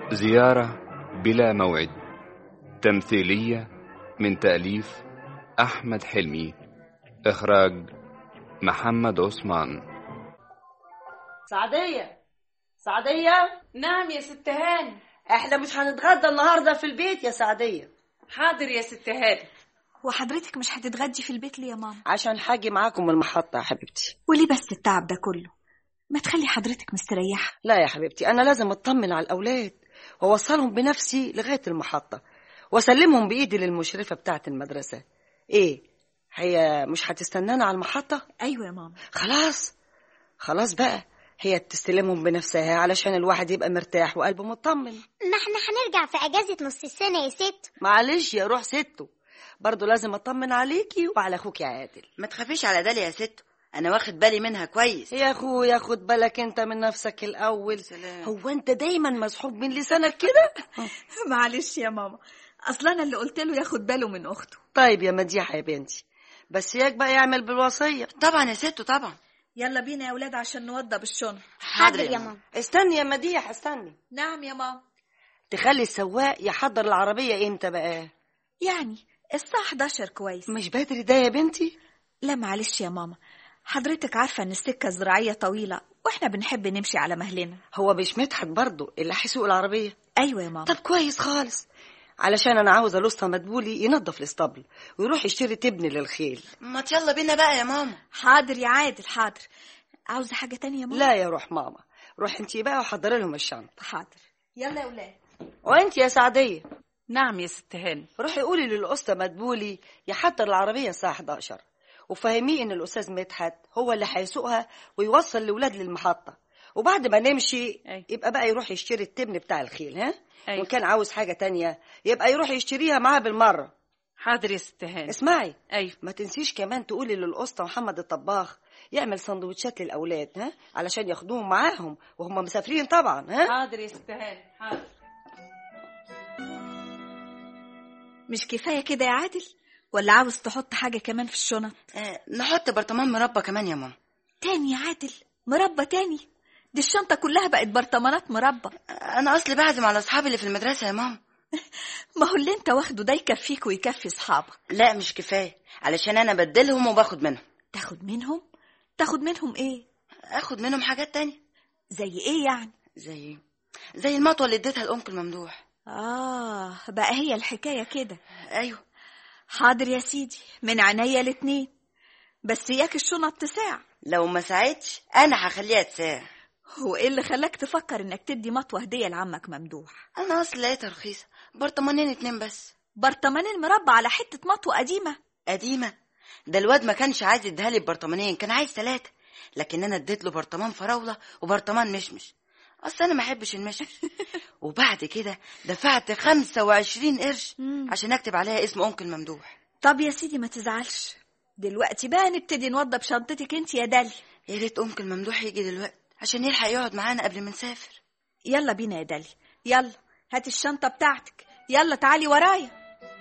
زيارة بلا موعد تمثيلية من تأليف أحمد حلمي إخراج محمد عثمان سعدية سعدية نعم يا ست هاني احنا مش هنتغدى النهارده في البيت يا سعدية حاضر يا ست هاني وحضرتك مش هتتغدي في البيت ليه يا ماما عشان حاجي معاكم المحطة يا حبيبتي وليه بس التعب ده كله ما تخلي حضرتك مستريحة لا يا حبيبتي أنا لازم أطمن على الأولاد وأوصلهم بنفسي لغاية المحطة وأسلمهم بإيدي للمشرفة بتاعة المدرسة إيه هي مش هتستنانا على المحطة أيوة يا ماما خلاص خلاص بقى هي تستلمهم بنفسها علشان الواحد يبقى مرتاح وقلبه مطمن ما احنا هنرجع في اجازة نص السنة يا ست معلش يا روح سته برضه لازم اطمن عليكي وعلى اخوك يا عادل ما تخافيش على داليا يا ست انا واخد بالي منها كويس يا اخويا خد بالك انت من نفسك الاول سلام. هو انت دايما مسحوب من لسانك كده معلش يا ماما أصلا أنا اللي قلت له ياخد باله من أخته طيب يا مديحه يا بنتي بس ياك بقى يعمل بالوصيه طبعا يا ست طبعا يلا بينا يا ولاد عشان نوضب الشنط حاضر يا ماما استني يا مديحه استني نعم يا ماما تخلي السواق يحضر العربيه امتى بقى يعني الساعة 11 كويس مش بدري ده يا بنتي لا معلش يا ماما حضرتك عارفة إن السكة الزراعية طويلة وإحنا بنحب نمشي على مهلنا هو مش مدحت برضه اللي هيسوق العربيه أيوة يا ماما طب كويس خالص علشان انا عاوزه الاسطى مدبولي ينظف الاسطبل ويروح يشتري تبن للخيل ما يلا بينا بقى يا ماما حاضر يا عادل حاضر عاوزة حاجة تانية يا ماما لا يا روح ماما روح انتي بقى وحضري لهم الشنطه حاضر يلا يا ولاد وانت يا سعديه نعم يا ست هاني روحي قولي للاسطى مدبولي يحضر العربيه الساعه 11 وفهميه ان الاستاذ مدحت هو اللي هيسوقها ويوصل الاولاد للمحطه وبعد ما نمشي أي. يبقى بقى يروح يشتري التبن بتاع الخيل ها أي. وان كان عاوز حاجه تانية يبقى يروح يشتريها معاه بالمره حاضر يا ست هاني اسمعي ايوه ما تنسيش كمان تقولي للاسطى محمد الطباخ يعمل سندوتشات للاولاد ها علشان ياخدوهم معاهم وهم مسافرين طبعا ها حاضر يا ست هاني حاضر مش كفاية كده يا عادل ولا عاوز تحط حاجة كمان في الشنط آه نحط برطمان مربى كمان يا ماما تاني يا عادل مربى تاني دي الشنطة كلها بقت برطمانات مربى آه، انا اصلي بعزم على اصحابي اللي في المدرسه يا ماما ما هو اللي انت واخده ده يكفيك ويكفي اصحابك لا مش كفايه علشان انا بدلهم وباخد منهم تاخد منهم تاخد منهم ايه اخد منهم حاجات تانية زي ايه يعني زي زي المطوه اللي اديتها لامك الممدوح اه بقى هي الحكاية كده ايوه حاضر يا سيدي من عينيا الاتنين بس اياك الشنط تساع لو ما ساعدش انا هخليها تساع هو ايه اللي خلاك تفكر انك تدي مطوة هدية لعمك ممدوح انا اصل لقيتها رخيصه برطمانين اتنين بس برطمانين مربى على حتة مطوة قديمة قديمه ده الواد ما كانش عايز يديها لي ببرطمانين كان عايز ثلاثه لكن انا اديت له برطمان فراوله وبرطمان مشمش اصل انا ما احبش المشمش وبعد كده دفعت 25 قرش مم. عشان اكتب عليها اسم انكل ممدوح طب يا سيدي ما تزعلش دلوقتي بقى نبتدي نوضب شنطتك انت يا داليا يا ريت انكل ممدوح يجي دلوقتي عشان يلحق يقعد معانا قبل ما نسافر يلا بينا يا داليا يلا هاتي الشنطة بتاعتك يلا تعالي ورايا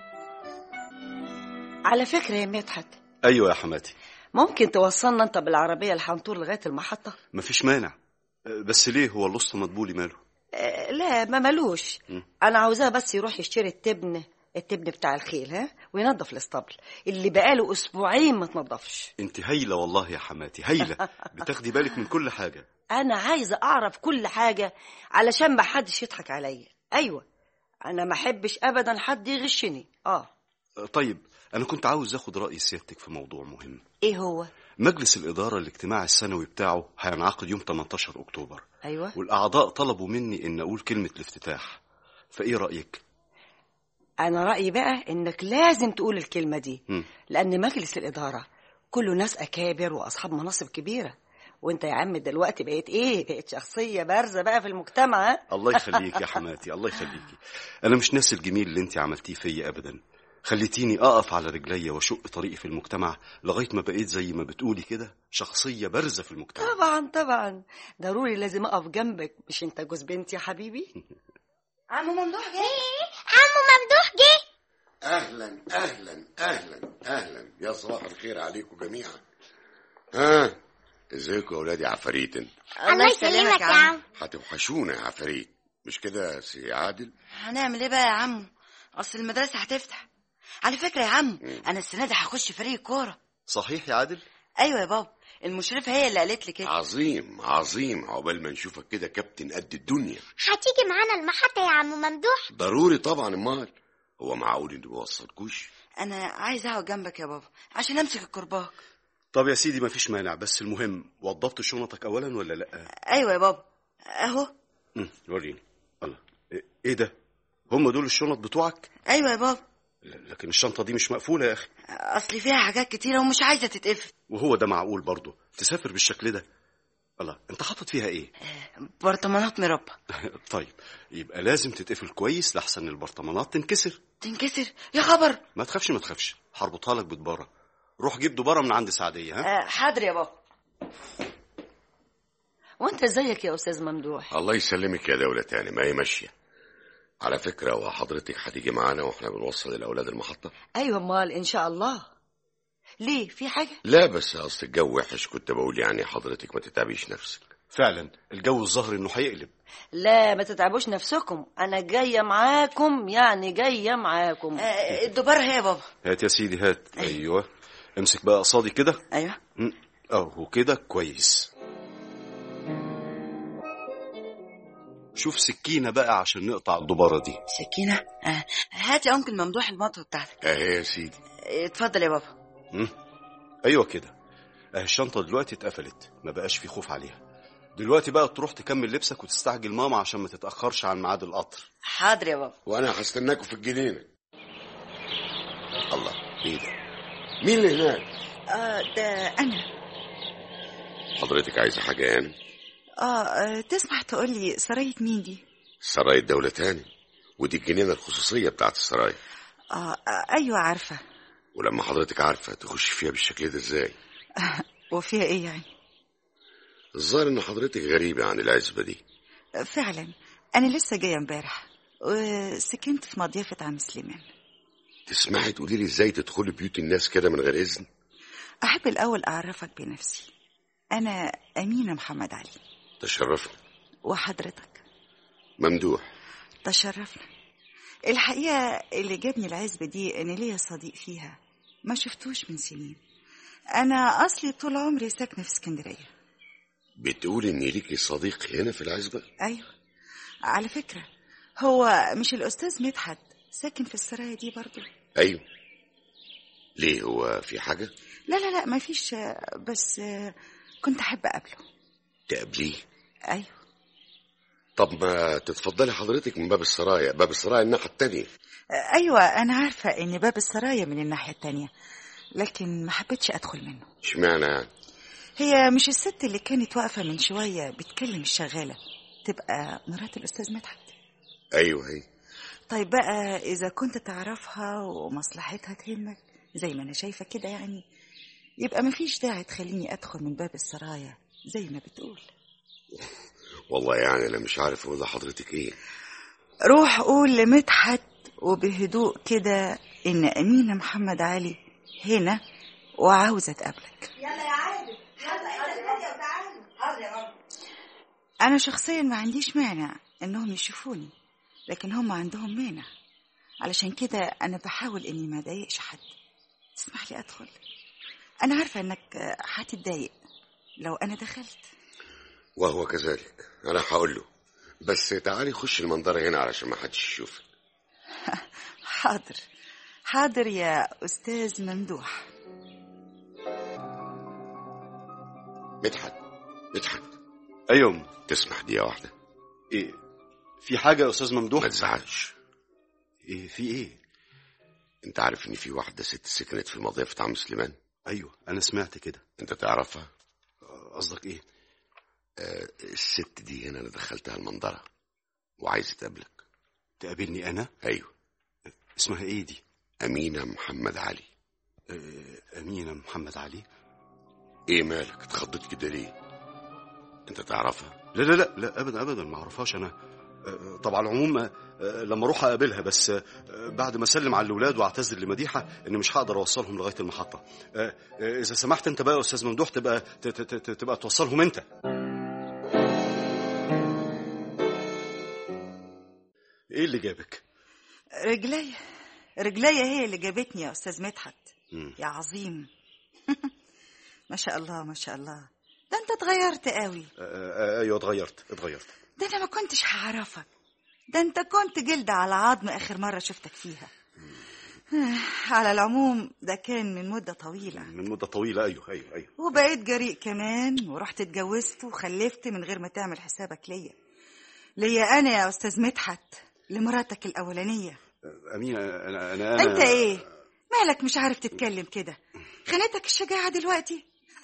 على فكره يا مدحت ايوه يا حماتي ممكن توصلنا انت بالعربيه الحنطور لغايه المحطه مفيش مانع أه، بس ليه هو الاسطى مدبولي ماله آه، لا ما ملوش مم. انا عاوزاه بس يروح يشتري التبن التبن بتاع الخيل ها وينظف الاسطبل اللي بقاله اسبوعين ما تنضفش انت هايله والله يا حماتي هايله بتاخدي بالك من كل حاجه انا عايزه اعرف كل حاجه علشان ما حدش يضحك عليا ايوه انا ما احبش ابدا حد يغشني اه أه، طيب انا كنت عاوز اخد راي سيادتك في موضوع مهم ايه هو مجلس الاداره الاجتماعي السنوي بتاعه هينعقد يوم 18 اكتوبر ايوه والاعضاء طلبوا مني ان اقول كلمه الافتتاح فايه رايك انا رايي بقى انك لازم تقول الكلمه دي مم. لان مجلس الاداره كله ناس اكابر واصحاب مناصب كبيره وانت يا عم دلوقتي بقيت ايه بقيت شخصيه بارزه بقى في المجتمع ها؟ الله يخليك يا حماتي الله يخليكي انا مش ناسي الجميل اللي انت عملتيه فيا ابدا خليتيني اقف على رجلي واشق طريقي في المجتمع لغايه ما بقيت زي ما بتقولي كده شخصيه بارزه في المجتمع طبعا طبعا ضروري لازم اقف جنبك مش انت جوز بنتي يا حبيبي عم ممدوح جاي عمو ممدوح جه اهلا اهلا اهلا اهلا يا صباح الخير عليكم جميعا ها ازيكم يا اولادي عفاريت انت الله يسلمك يا عم هتوحشونا يا عفاريت مش كده يا سي عادل هنعمل ايه بقى يا عمو اصل المدرسه هتفتح على فكره يا عمو انا السنه دي هخش فريق كوره صحيح يا عادل ايوه يا بابا المشرفه هي اللي قالت لي كده عظيم عظيم عقبال ما نشوفك كده كابتن قد الدنيا هتيجي معانا المحطة يا عم ممدوح ضروري طبعا امال هو معقول انه يوصلكوش انا عايز اقعد جنبك يا بابا عشان امسك الكرباج طب يا سيدي مفيش مانع بس المهم وضبط شنطك اولا ولا لا ايوه يا بابا اهو مم، وريني الله إيه- ايه ده هم دول الشنط بتوعك ايوه يا بابا ل- لكن الشنطه دي مش مقفوله يا اخي اصل فيها حاجات كتيره ومش عايزه تتقفل وهو ده معقول برضه تسافر بالشكل ده الله انت حاطط فيها ايه برطمانات مربى طيب يبقى لازم تتقفل كويس لحسن البرطمانات تنكسر تنكسر يا خبر ما تخافش ما تخافش هربطها لك بدباره روح جيب دباره من عند سعديه ها آه، حاضر يا بابا وانت ازيك يا استاذ ممدوح الله يسلمك يا دولة تاني ما هي ماشية على فكرة وحضرتك هتيجي معانا واحنا بنوصل الأولاد المحطة ايوه امال ان شاء الله ليه في حاجه لا بس أصل الجو وحش كنت بقول يعني حضرتك ما تتعبيش نفسك فعلا الجو الظاهر انه هيقلب لا ما تتعبوش نفسكم انا جايه معاكم يعني جايه معاكم آه، الدبار هي يا بابا هات يا سيدي هات ايوه امسك بقى قصادي كده ايوه مم، اهو كده كويس شوف سكينة بقى عشان نقطع الدبارة دي سكينه آه، هات يا انكل ممدوح المطوه بتاعتك اهي يا سيدي آه، اتفضل يا بابا مم. ايوه كده اهي الشنطة دلوقتي اتقفلت ما بقاش في خوف عليها دلوقتي بقى تروح تكمل لبسك وتستعجل ماما عشان ما تتأخرش عن ميعاد القطر حاضر يا بابا وأنا هستناكم في الجنينة الله إيه ده مين اللي هناك آه ده أنا حضرتك عايزة حاجة يعني آه, آه تسمح تقولي سراية مين دي؟ سرايا الدولة تاني ودي الجنينة الخصوصية بتاعت السرايا آه, آه أيوة عارفة ولما حضرتك عارفة تخش فيها بالشكل ده ازاي وفيها إيه يعني؟ الظاهر ان حضرتك غريبة عن العزبة دي آه، فعلا أنا لسه جاية امبارح وسكنت في مضيافة عم سليمان تسمحي تقولي لي ازاي تدخلي بيوت الناس كده من غير اذن أحب الأول أعرفك بنفسي أنا أمينة محمد علي تشرفنا وحضرتك ممدوح تشرفنا الحقيقة اللي جابني العزبة دي إن ليا صديق فيها ما شفتوش من سنين أنا أصلي طول عمري ساكنة في اسكندرية بتقولي ان ليكي صديق هنا في العزبة أيوة على فكرة هو مش الأستاذ مدحت ساكن في السرايا دي برضو ايوه ليه هو في حاجة لا لا لا ما فيش بس كنت أحب أقابله تقابليه أيوة طب ما تتفضلي حضرتك من باب السرايا باب السرايا الناحية التانية أيوة أنا عارفة إن باب السرايا من الناحية التانية لكن ما حبيتش أدخل منه اشمعنى يعني هي مش الست اللي كانت واقفة من شوية بتكلم الشغالة تبقى مرات الأستاذ مدحت ايوه هي طيب بقى إذا كنت تعرفها ومصلحتها تهمك زي ما أنا شايفة كده يعني يبقى مفيش داعي تخليني أدخل من باب السرايا زي ما بتقول والله يعني انا مش عارف اقول لحضرتك ايه روح قول لمدحت وبهدوء كده إن أمينة محمد علي هنا وعاوزة تقابلك أنا شخصيا ما عنديش مانع إنهم يشوفوني لكن هم عندهم مانع علشان كده أنا بحاول إني ما أضايقش حد تسمح لي أدخل أنا عارفة إنك هتتضايق لو أنا دخلت وهو كذلك انا هقول له بس تعالي خش المنظرة هنا علشان ما حدش يشوفك حاضر حاضر يا أستاذ ممدوح مدحت مدحت ايوه تسمح دقيقة واحدة ايه في حاجة يا استاذ ممدوح ما تزعلش ايه في ايه انت عارف ان في واحدة ست سكنت في مضيفة عم سليمان ايوه انا سمعت كده انت تعرفها قصدك ايه آه الست دي هنا انا دخلتها المنظرة وعايزة تقابلك تقابلني انا ايوه اسمها ايه دي امينة محمد علي آه، امينة محمد علي ايه مالك اتخضيت كده ليه انت تعرفها لا لا لا لا ابدا ابدا ما اعرفهاش انا آه، طبعا العموم آه، لما اروح اقابلها بس آه، بعد ما اسلم على الاولاد واعتذر لمديحه اني مش هقدر اوصلهم لغايه المحطه آه، آه، اذا سمحت انت بقى يا استاذ ممدوح تبقى ت- ت- ت- تبقى توصلهم انت ايه اللي جابك رجلي رجلي هي اللي جابتني يا استاذ مدحت مم. يا عظيم ما شاء الله ما شاء الله ده انت اتغيرت قوي آه، آه، ايوه اتغيرت اتغيرت ده انا ما كنتش هعرفك ده انت كنت جلد على عظم اخر مرة شفتك فيها على العموم ده كان من مدة طويلة من مده طويله ايوه ايوه ايوه وبقيت جريء كمان ورحت اتجوزت وخلفت من غير ما تعمل حسابك ليا ليا انا يا استاذ مدحت لمراتك الاولانيه آه، امينه انا انا, أنا انت ايه مالك مش عارف تتكلم كده خانتك الشجاعه دلوقتي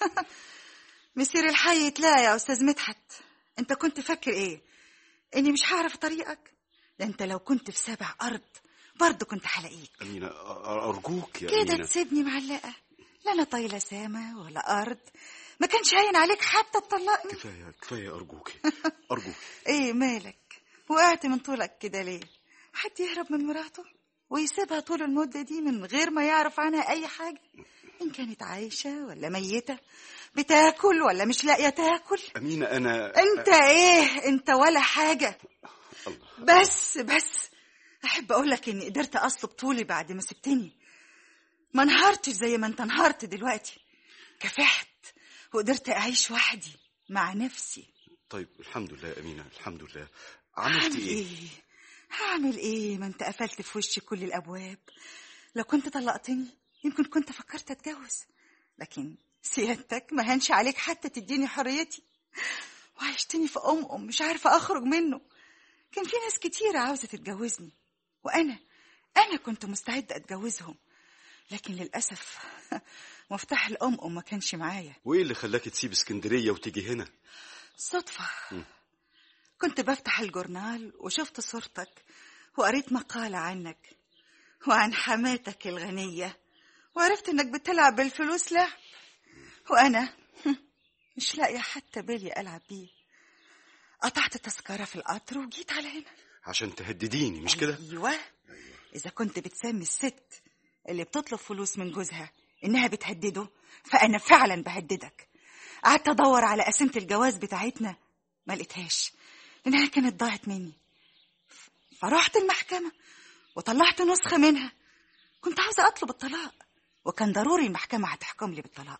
مسير الحي لا يا استاذ مدحت انت كنت فاكر ايه اني مش هعرف طريقك ده انت لو كنت في سابع ارض برضه كنت هلاقيك امينه أ- ارجوك يا كده امينه تسيبني معلقه لا انا طايله سما ولا ارض ما كانش هين عليك حتى تطلقني كفايه كفايه ارجوك ارجوك ايه مالك وقعت من طولك كده ليه حد يهرب من مراته ويسيبها طول المدة دي من غير ما يعرف عنها أي حاجة إن كانت عايشة ولا ميتة بتاكل ولا مش لاقية تاكل امينه انا انت ايه انت ولا حاجة الله بس بس احب اقولك اني قدرت اصلب طولي بعد ما سبتني ما انهارتش زي ما انت انهارت دلوقتي كفحت وقدرت اعيش وحدي مع نفسي طيب الحمد لله يا امينه الحمد لله عملتي هعمل ايه ايه هعمل ايه ما انت قفلت في وشي كل الابواب لو كنت طلقتني يمكن كنت فكرت اتجوز لكن سيادتك ما هنش عليك حتى تديني حريتي وعشتني في ام ام مش عارفه اخرج منه كان في ناس كتير عاوزه تتجوزني وانا انا كنت مستعده اتجوزهم لكن للاسف مفتاح الام ام ما كانش معايا وايه اللي خلاك تسيب اسكندريه وتيجي هنا صدفة كنت بفتح الجورنال وشفت صورتك وقريت مقالة عنك وعن حماتك الغنية وعرفت انك بتلعب بالفلوس لعب وانا مش لاقية حتى بالي العب بيه قطعت تذكرة في القطر وجيت على هنا عشان تهدديني مش كده ايوه اذا كنت بتسمي الست اللي بتطلب فلوس من جوزها انها بتهدده فانا فعلا بهددك قعدت ادور على قسيمه الجواز بتاعتنا ما لقيتهاش لانها كانت ضاعت مني ف- فرحت المحكمه وطلعت نسخه منها كنت عاوزه اطلب الطلاق وكان ضروري المحكمه هتحكم لي بالطلاق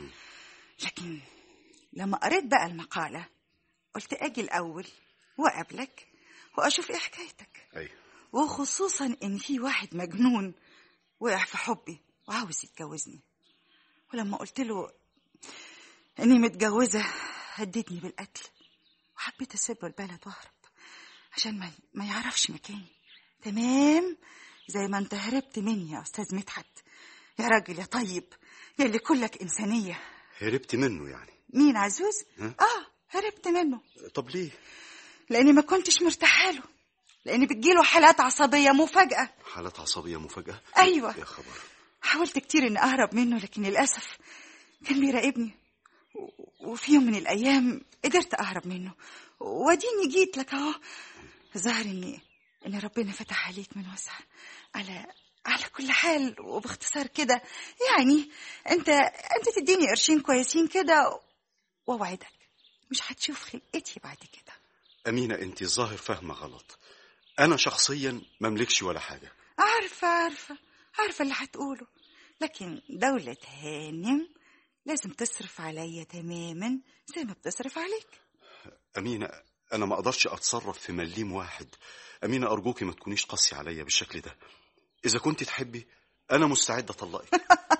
لكن لما قريت بقى المقاله قلت اجي الاول واقابلك واشوف ايه حكايتك ايوه وخصوصا ان في واحد مجنون وقع في حبي وعاوز يتجوزني ولما قلت له اني متجوزه هددني بالقتل وحبيت اسيب له البلد واهرب عشان ما ما يعرفش مكاني تمام زي ما انت هربت مني يا استاذ مدحت يا راجل يا طيب يا اللي كلك انسانيه هربت منه يعني مين عزوز ها؟ اه هربت منه طب ليه لاني ما كنتش مرتاحه له لاني بتجيله حالات عصبيه مفاجاه حالات عصبيه مفاجاه أيوة. يا خبر حاولت كتير اني اهرب منه لكن للاسف كان بيراقبني و- وفي يوم من الايام قدرت اهرب منه واديني جيت لك اهو ظهر اني ان ربنا فتح عليك من وسع على على كل حال وباختصار كده يعني انت انت تديني قرشين كويسين كده واوعدك مش هتشوف خلقتي بعد كده امينه انت الظاهر فاهمه غلط انا شخصيا مملكش ولا حاجه عارفة عارفة عارفة اللي هتقوله لكن دولة هانم لازم تصرف عليا تماما زي ما بتصرف عليك امينه انا ما اقدرش اتصرف في مليم واحد امينه ارجوكي ما تكونيش قاسي عليا بالشكل ده اذا كنت تحبي انا مستعد اطلقك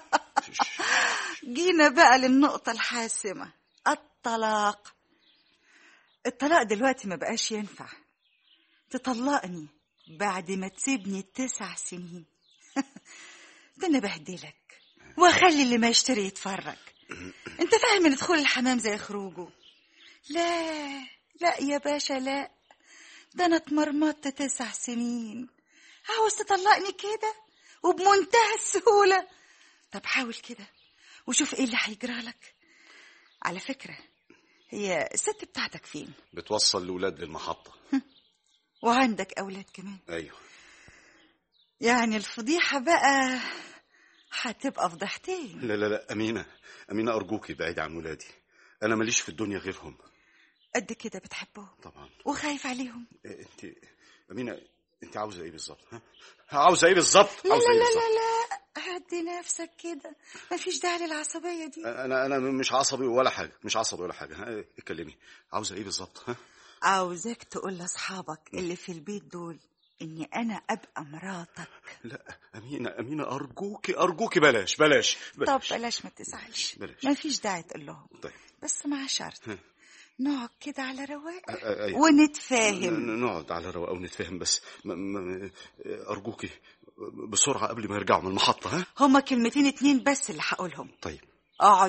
جينا بقى للنقطة الحاسمة الطلاق الطلاق دلوقتي ما بقاش ينفع تطلقني بعد ما تسيبني تسع سنين ده انا بهدلك واخلي اللي ما يشتري يتفرج انت فاهم ان دخول الحمام زي خروجه لا لا يا باشا لا ده انا اتمرمطت تسع سنين عاوز تطلقني كده وبمنتهى السهولة طب حاول كده وشوف ايه اللي هيجرى لك على فكرة هي الست بتاعتك فين بتوصل الاولاد للمحطه وعندك أولاد كمان ايوه يعني الفضيحة بقى هتبقى فضيحتين لا لا لا امينه امينه ارجوكي بعيد عن ولادي انا ماليش في الدنيا غيرهم قد كده بتحبهم طبعا وخايف عليهم إيه، انت امينه انت عاوزه ايه بالظبط ها عاوزه ايه بالظبط لا عاوزه لا ايه لا بالظبط لا لا هدي نفسك كده مفيش داعي للعصبية دي انا انا مش عصبي ولا حاجه مش عصبي ولا حاجه ها اتكلمي عاوزه ايه بالظبط ها عاوزاك تقول لاصحابك اللي في البيت دول اني انا ابقى مراتك لا امينه امينه ارجوكي ارجوكي بلاش بلاش طب بلاش بلاش ما تزعلش بلاش. مفيش داعي تقول لهم طيب بس مع شرط ها. نقعد كده على رواق أ- أ- أيوة. ونتفاهم ن- نقعد على رواق ونتفاهم بس م- م- ارجوكي بسرعه قبل ما يرجعوا من المحطه ها هما كلمتين اتنين بس اللي هقولهم طيب اقعد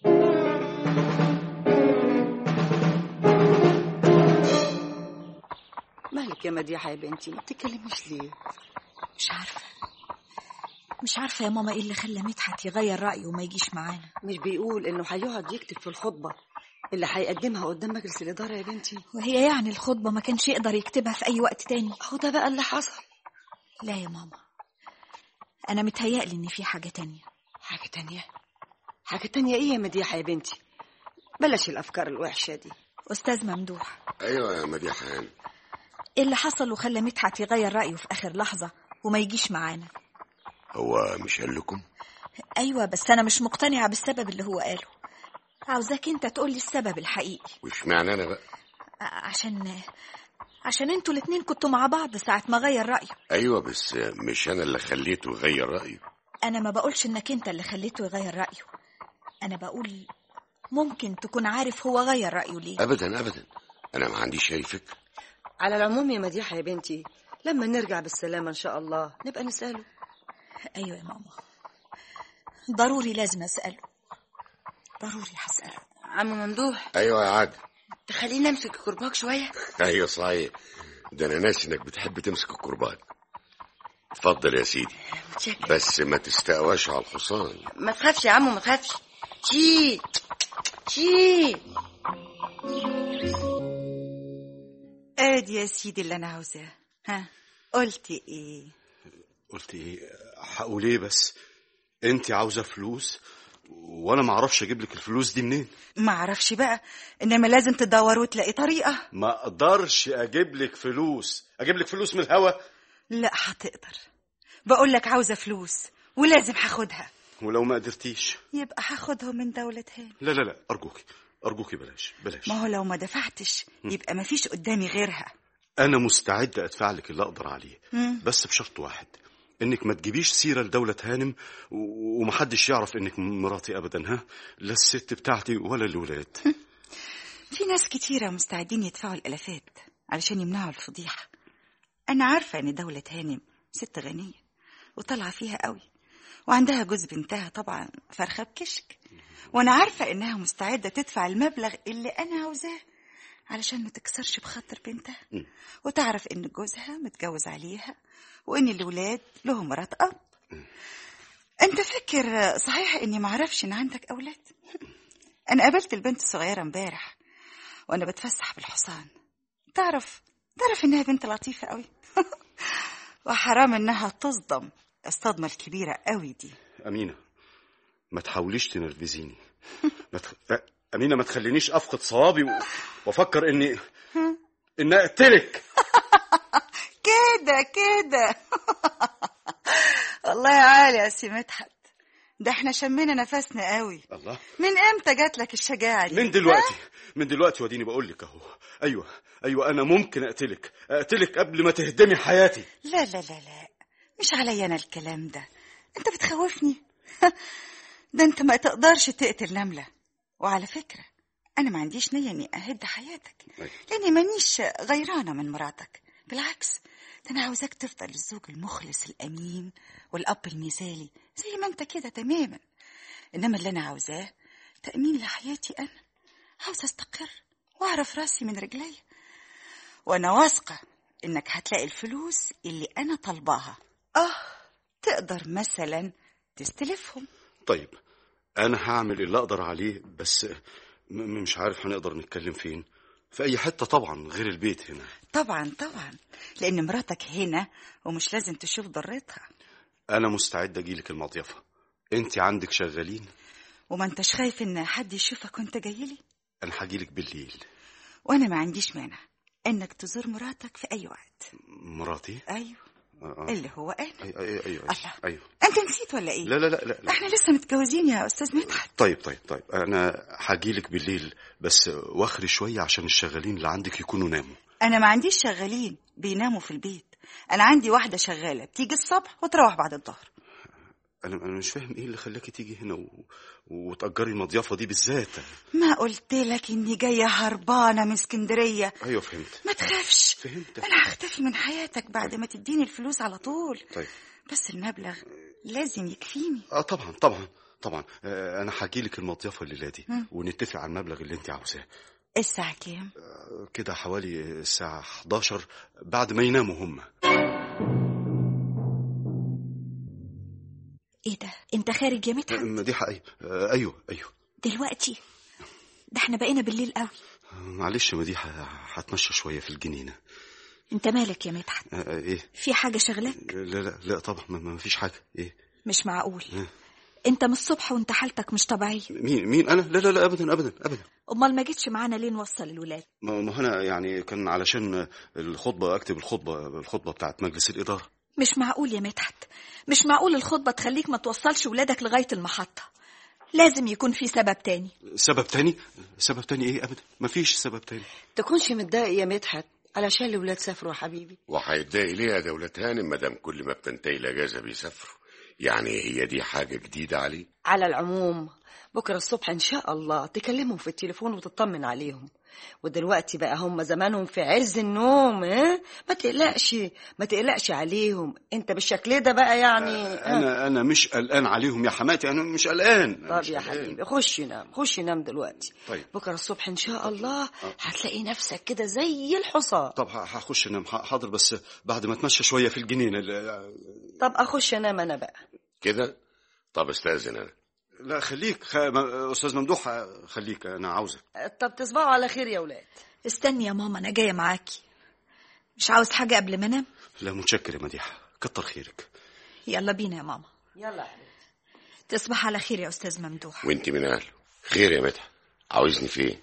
مالك يا مديحة يا بنتي ما بتتكلميش ليه مش عارفة مش عارفة يا ماما ايه اللي خلى مدحت يغير رأيه وما يجيش معانا مش بيقول انه هيقعد يكتب في الخطبة اللي هيقدمها قدام مجلس الإدارة يا بنتي وهي يعني الخطبة ما كانش يقدر يكتبها في أي وقت تاني هو ده بقى اللي حصل لا يا ماما أنا متهيألي إن في حاجة تانية حاجة تانية حاجة تانية ايه يا مديحة يا بنتي بلاش الأفكار الوحشة دي أستاذ ممدوح ايوه يا مديحه هاني ايه اللي حصل وخلى مدحت يغير رأيه في آخر لحظة وما يجيش معانا هو مش قال لكم أيوة بس أنا مش مقتنعة بالسبب اللي هو قاله عاوزاك أنت تقولي السبب الحقيقي وش معنى انا بقى ع- عشان عشان انتوا الاتنين كنتوا مع بعض ساعة ما غير رأيه ايوه بس مش انا اللي خليته يغير رايه أنا ما بقولش إنك أنت اللي خليته يغير رأيه أنا بقول ممكن تكون عارف هو غير رأيه ليه ابدا ابدا انا ما عنديش اي فكره على العموم يا مديحة يا بنتي لما نرجع بالسلامة إن شاء الله نبقى نسأله أيوة يا ماما ضروري لازم أسأله ضروري هسأله عم ممدوح ايوه يا عادل تخليني امسك الكرباج شويه ايوه صحيح ده انا ناسي انك بتحب تمسك الكرباج اتفضل يا سيدي متشكر بس ما تستقواش على الحصان ما تخافش يا عمو ما تخافش شي شي ادي يا سيدي اللي انا عاوزاه ها قلت ايه قلت ايه هقول ايه بس انت عاوزه فلوس وانا ما اعرفش اجيب لك الفلوس دي منين ما اعرفش بقى انما لازم تدور وتلاقي طريقه ما اقدرش اجيب لك فلوس اجيب لك فلوس من الهوا لا هتقدر بقول لك عاوزه فلوس ولازم هاخدها ولو ما قدرتيش يبقى هاخدهم من دولة هاني لا لا لا ارجوكي ارجوكي بلاش بلاش ما هو لو ما دفعتش يبقى ما فيش قدامي غيرها انا مستعد ادفع لك اللي اقدر عليه مم. بس بشرط واحد انك ما تجيبيش سيره لدوله هانم و- ومحدش يعرف انك مراتي ابدا ها لا الست بتاعتي ولا الولاد في ناس كتيرة مستعدين يدفعوا الالافات علشان يمنعوا الفضيحة انا عارفة ان دولة هانم ست غنية وطالعة فيها قوي وعندها جوز بنتها طبعا فرخة بكشك وانا عارفة انها مستعدة تدفع المبلغ اللي انا عاوزاه علشان ما تكسرش بخاطر بنتها مم. وتعرف ان جوزها متجوز عليها وان الولاد لهم مرات اب انت فاكر صحيح اني معرفش ان عندك اولاد انا قابلت البنت الصغيره امبارح وانا بتفسح بالحصان تعرف تعرف انها بنت لطيفه قوي وحرام انها تصدم الصدمه الكبيره قوي دي امينه ما تحاوليش تنرفزيني ما تخ... أ- امينه ما تخلينيش افقد صوابي و... وافكر اني ان اقتلك كده كده والله عالي يا سي مدحت ده احنا شمينا نفسنا قوي الله من امتى جات لك الشجاعه دي من دلوقتي من دلوقتي وديني بقول لك اهو ايوه ايوه انا ممكن اقتلك اقتلك قبل ما تهدمي حياتي لا لا لا لا مش عليا انا الكلام ده انت بتخوفني ده انت ما تقدرش تقتل نملة وعلى فكرة انا ما عنديش نية اني اهد حياتك أيوة. لاني مانيش غيرانة من مراتك بالعكس ده انا عاوزاك تفضل الزوج المخلص الامين والاب المثالي زي ما انت كده تماما انما اللي انا عاوزاه تأمين لحياتي انا عاوزة استقر واعرف راسي من رجلي وانا واثقة انك هتلاقي الفلوس اللي انا طالباها اه تقدر مثلا تستلفهم طيب انا هعمل اللي اقدر عليه بس م- م- مش عارف هنقدر نتكلم فين في اي حته طبعا غير البيت هنا طبعا طبعا لان مراتك هنا ومش لازم تشوف ضرتها انا مستعد اجيلك المضيفه انت عندك شغالين وما انتش خايف ان حد يشوفك وانت جاي لي انا هجيلك بالليل وانا ما عنديش مانع انك تزور مراتك في اي وقت مراتي ايوه آه، آه. اللي هو انا ايوه ايوه ايوه الله. ايوه انت نسيت ولا ايه لا لا لا لا, لا. احنا لسه متجوزين يا استاذ مدحت طيب طيب طيب انا هجيلك بالليل بس واخري شويه عشان الشغالين اللي عندك يكونوا ناموا انا ما عنديش شغالين بيناموا في البيت انا عندي واحده شغاله بتيجي الصبح وتروح بعد الظهر انا انا مش فاهم ايه اللي خلاكي تيجي هنا و... وتأجري المضيافه دي بالذات ما قلت لك اني جايه هربانه من اسكندريه ايوه فهمت ما تخافش فهمت انا هختفي من حياتك بعد ما تديني الفلوس على طول طيب بس المبلغ لازم يكفيني اه طبعا طبعا طبعا آه انا هجيلك المضيافه الليله دي مم. ونتفق على المبلغ اللي انت عاوزاه الساعه كام آه، كده حوالي الساعه 11 بعد ما يناموا هم ايه ده انت خارج يا مدحت مديحه ايوه آه، ايوه ايوه دلوقتي ده احنا بقينا بالليل قوي معلش يا مديحه هتمشى شويه في الجنينه انت مالك يا مدحت آه، آه، ايه في حاجه شغلاك لا لا لا طبعا ما ما فيش حاجه ايه مش معقول ها؟ انت من الصبح وانت حالتك مش طبيعيه مين مين انا لا لا لا ابدا ابدا ابدا امال ما جيتش معانا ليه نوصل الولاد ما ما هنا يعني كان علشان الخطبه اكتب الخطبه الخطبه بتاعت مجلس الاداره مش معقول يا مدحت مش معقول الخطبه تخليك ما توصلش ولادك لغايه المحطه لازم يكون في سبب تاني سبب تاني سبب تاني ايه ابدا ما فيش سبب تاني تكونش متضايق يا مدحت علشان الولاد سافروا يا حبيبي وهيتضايق ليه يا دولة هانم مادام كل ما بتنتهي الاجازه بيسافروا يعني هي دي حاجه جديده عليه على العموم بكرة الصبح إن شاء الله تكلمهم في التليفون وتطمن عليهم ودلوقتي بقى هم زمانهم في عز النوم ها ما تقلقش ما تقلقش عليهم انت بالشكل ده بقى يعني ها؟ انا انا مش قلقان عليهم يا حماتي انا مش قلقان أنا طب مش يا قلقان. حبيبي خش نام خش نام دلوقتي طيب بكرة الصبح إن شاء الله هتلاقي نفسك كده زي الحصان طب ه- هخش انام ح- حاضر بس بعد ما اتمشى شويه في الجنينه لا- طب أخش أنام أنا بقى كده طب استاذن انا لا خليك خ... ما- استاذ ممدوح خليك انا عاوزك طب تصبحوا على خير يا ولاد استني يا ماما انا جايه معاكي مش عاوز حاجه قبل ما انام لا متشكر يا مديحه كتر خيرك يلا بينا يا ماما يلا يا حبيبي تصبح على خير يا استاذ ممدوح وانت من اهله خير يا مدحت عاوزني في ايه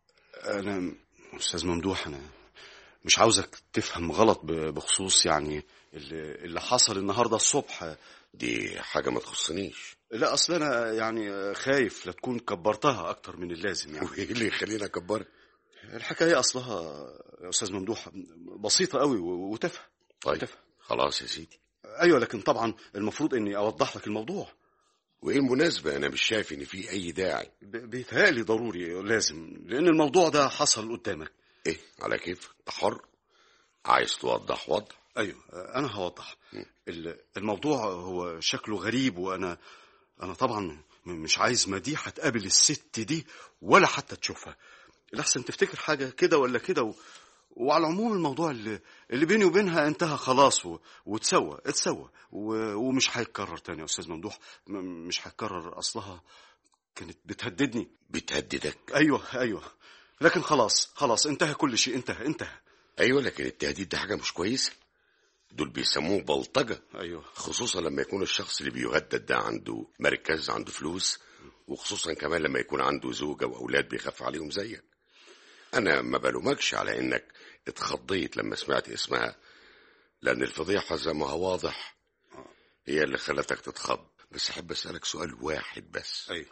انا استاذ ممدوح انا مش عاوزك تفهم غلط ب- بخصوص يعني اللي, اللي حصل النهارده الصبح دي حاجه ما تخصنيش لا اصل انا يعني خايف لا تكون كبرتها اكتر من اللازم يعني وايه اللي يخليني اكبرها الحكايه اصلها يا استاذ ممدوح بسيطه قوي و- وتافهه طيب تافهه خلاص يا سيدي ايوه لكن طبعا المفروض اني اوضح لك الموضوع وايه المناسبه انا مش شايف ان في اي داعي ب- بيتهيألي ضروري لازم لان الموضوع ده حصل قدامك ايه على كيف انت حر عايز توضح وضح ايوه انا هوضح ال- الموضوع هو شكله غريب وانا انا طبعا م- مش عايز مديحه تقابل الست دي ولا حتى تشوفها الاحسن تفتكر حاجه كده ولا كده و... وعلى العموم الموضوع اللي, اللي بيني وبينها انتهى خلاص و... واتسوى اتسوى و... ومش هيتكرر تاني يا استاذ ممدوح م... مش هيتكرر اصلها كانت بتهددني بتهددك ايوه ايوه لكن خلاص خلاص انتهى كل شيء انتهى انتهى ايوه لكن التهديد ده حاجه مش كويسه دول بيسموه بلطجه ايوه خصوصا لما يكون الشخص اللي بيهدد ده عنده مركز عنده فلوس وخصوصا كمان لما يكون عنده زوجة وأولاد بيخاف عليهم زيك أنا ما بلومكش على إنك اتخضيت لما سمعت اسمها لأن الفضيحة زي ما هو واضح هي اللي خلتك تتخض بس أحب أسألك سؤال واحد بس ايوه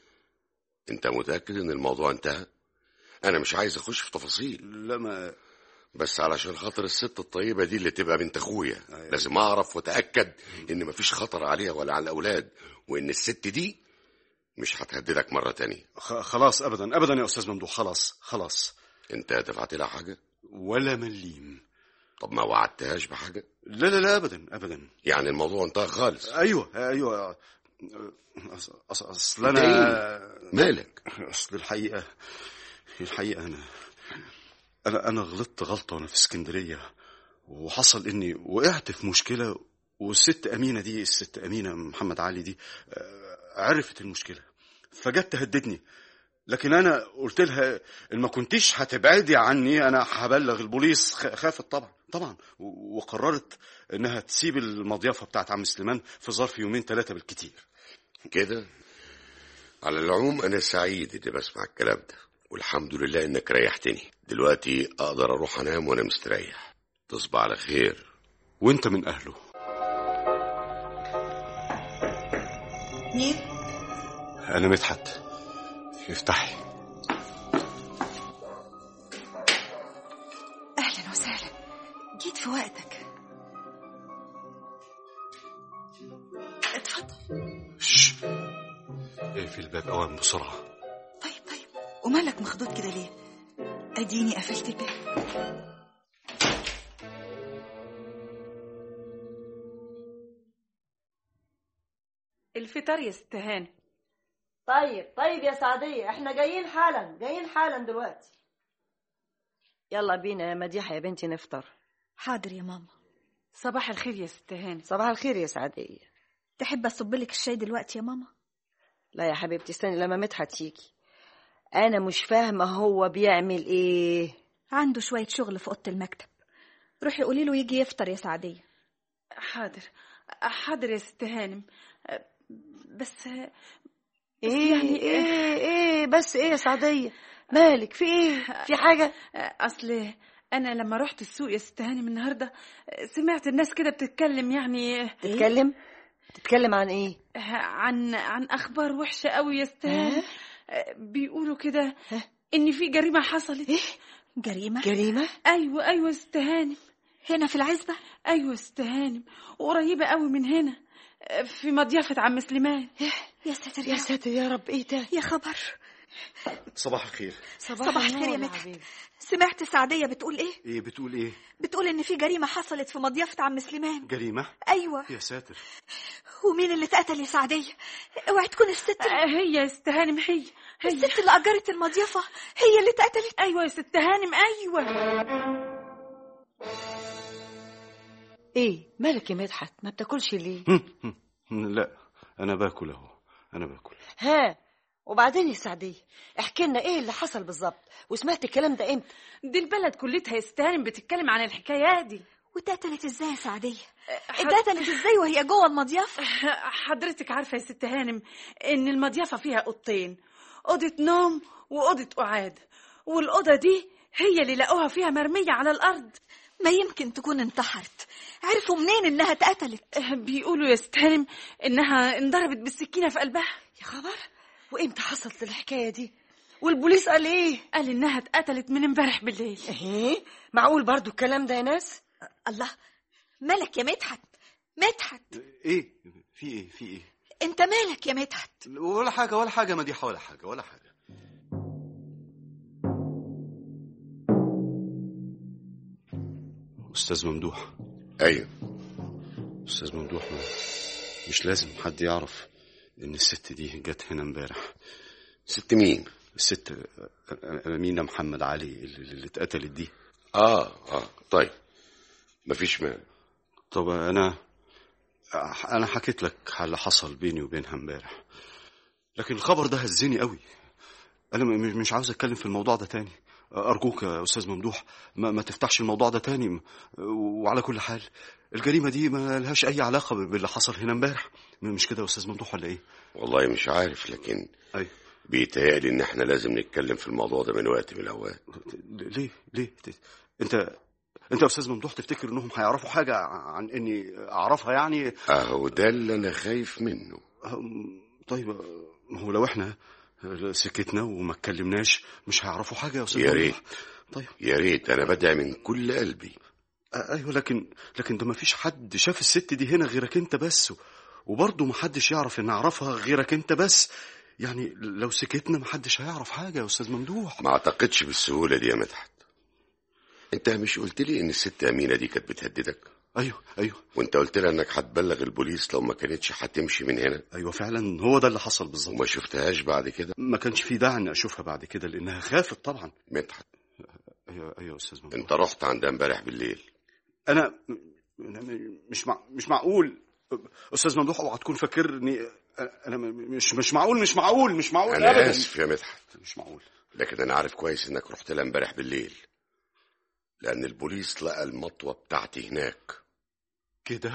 أنت متأكد إن الموضوع انتهى؟ أنا مش عايز أخش في تفاصيل لا ما بس علشان خاطر الست الطيبة دي اللي تبقى بنت أخويا أيوة. لازم أعرف وأتأكد إن مفيش خطر عليها ولا على الأولاد وإن الست دي مش هتهددك مرة تانية خ- خلاص ابدا ابدا يا استاذ ممدوح خلاص خلاص أنت دفعت لها حاجة؟ ولا مليم طب ما وعدتهاش بحاجة؟ لا لا لا ابدا ابدا يعني الموضوع انتهى خالص ايوه ايوه أص- أص- اصل أنت انا مالك؟ اصل الحقيقه الحقيقه انا انا انا غلطت غلطه وانا في اسكندريه وحصل اني وقعت في مشكله والست امينه دي الست امينه محمد علي دي آه، عرفت المشكله فجت تهددني لكن انا قلت لها ان ما كنتيش هتبعدي عني انا هبلغ البوليس خ- خافت طبعا طبعا و- وقررت انها تسيب المضيافه بتاعت عم سليمان في ظرف يومين ثلاثه بالكتير كده على العموم أنا سعيد إني بسمع الكلام ده والحمد لله انك ريحتني دلوقتي اقدر اروح انام وانا مستريح تصبح على خير وانت من اهله مين؟ انا مدحت افتحي أهلا وسهلا جيت في وقتك اتفضل شش اقفل الباب اوام بسرعه طيب طيب ومالك مخضوض كده ليه؟ اديني قفلت الباب الفطار يا ست هانم طيب طيب يا سعدية احنا جايين حالا جايين حالا دلوقتي يلا بينا يا مديحة يا بنتي نفطر حاضر يا ماما صباح الخير يا ست هانم صباح الخير يا سعدية تحب اصب لك الشاي دلوقتي يا ماما لا يا حبيبتي استني لما مدحت يجي انا مش فاهمة هو بيعمل ايه عنده شوية شغل في أوضة المكتب روحي قولي له يجي يفطر يا سعدية حاضر حاضر يا ست هانم بس ايه يعني ايه ايه بس ايه يا سعدية مالك في ايه في حاجة اصل انا لما رحت السوق يا ست هانم النهارده سمعت الناس كده بتتكلم يعني تتكلم تتكلم عن ايه عن عن اخبار وحشه قوي يا ست هانم بيقولوا كده ان في جريمه حصلت جريمة جريمة ايوه ايوه يا ست هانم هنا في العزبة ايوه يا ست هانم وقريبه قوي من هنا في مضيافه عم سليمان يا ساتر يا ساتر يا رب ايه ده يا خبر صباح الخير صباح الخير يا النور مدحت. حبيبي. سمعت سعدية بتقول ايه ايه بتقول ايه بتقول ان في جريمة حصلت في مضيافة عم سليمان جريمه ايوه يا ساتر ومين اللي اتقتل يا سعدية اوعي تكون الست هي يا ست هانم هي هي الست اللي اجرت المضيافة هي اللي اتقتلت ايوه يا ست هانم ايوه ايه مالك يا مدحت ما بتاكلش ليه لا انا باكل اهو انا باكل ها وبعدين يا سعدية احكي لنا ايه اللي حصل بالظبط وسمعت الكلام ده امتى دي البلد كلتها يا ست هانم بتتكلم عن الحكايات دي واتقتلت ازاي يا سعدية حد- اتقتلت ازاي وهي جوه المضيافة حضرتك عارفه يا ست هانم ان المضيافه فيها اوضتين اوضه نوم واوضه قعاد والاوضه دي هي اللي لقوها فيها مرميه على الارض ما يمكن تكون انتحرت عرفوا منين انها اتقتلت بيقولوا يا ست هانم انها انضربت بالسكينه في قلبها يا خبر وامتى حصلت الحكاية دي والبوليس قال ايه قال انها اتقتلت من امبارح بالليل ايه معقول برضو الكلام ده يا ناس الله مالك يا مدحت مدحت ايه في ايه في ايه انت مالك يا مدحت ولا حاجه ولا حاجه مديحه ولا حاجه ولا حاجه استاذ ممدوح ايوه استاذ ممدوح ما مش لازم حد يعرف ان الست دي جت هنا امبارح ست مين الست امينه محمد علي اللي اللي اتقتلت دي اه اه طيب مفيش مانع طب انا انا حكيت لك على اللي حصل بيني وبينها امبارح لكن الخبر ده هزني قوي انا م- مش عاوز اتكلم في الموضوع ده تاني ارجوك يا استاذ ممدوح ما, ما تفتحش الموضوع ده تاني م- وعلى كل حال الجريمه دي ما لهاش اي علاقه باللي حصل هنا امبارح مش كده يا استاذ ممدوح ولا ايه والله مش عارف لكن اي بيتهيألي ان احنا لازم نتكلم في الموضوع ده من وقت من الاوقات ليه ليه ت- انت انت يا استاذ ممدوح تفتكر انهم هيعرفوا حاجه عن اني اعرفها يعني اهو ده اللي انا خايف منه أم، طيب ما هو لو احنا سكتنا وما اتكلمناش مش هيعرفوا حاجه يا استاذ يا ممدوح. ريت طيب يا ريت انا بدعي من كل قلبي آه، ايوه لكن لكن ده ما فيش حد شاف الست دي هنا غيرك انت بس وبرضه ما حدش يعرف ان اعرفها غيرك انت بس يعني لو سكتنا ما حدش هيعرف حاجه يا استاذ ممدوح ما اعتقدش بالسهوله دي يا مدحت انت مش قلت لي ان الست امينه دي كانت بتهددك ايوه ايوه وانت قلت لها انك هتبلغ البوليس لو ما كانتش هتمشي من هنا ايوه فعلا هو ده اللي حصل بالظبط وما شفتهاش بعد كده ما كانش في داعي اني اشوفها بعد كده لانها خافت طبعا مدحت ايوه ايوه يا استاذ ممدوح انت رحت عندها امبارح بالليل انا أنا مش مع... مش معقول استاذ ممدوح اوعى تكون فاكرني انا م- مش مش معقول مش معقول مش معقول انا ابدا اسف يا مدحت مش معقول لكن انا عارف كويس انك رحت لها امبارح بالليل لان البوليس لقى المطوه بتاعتي هناك كده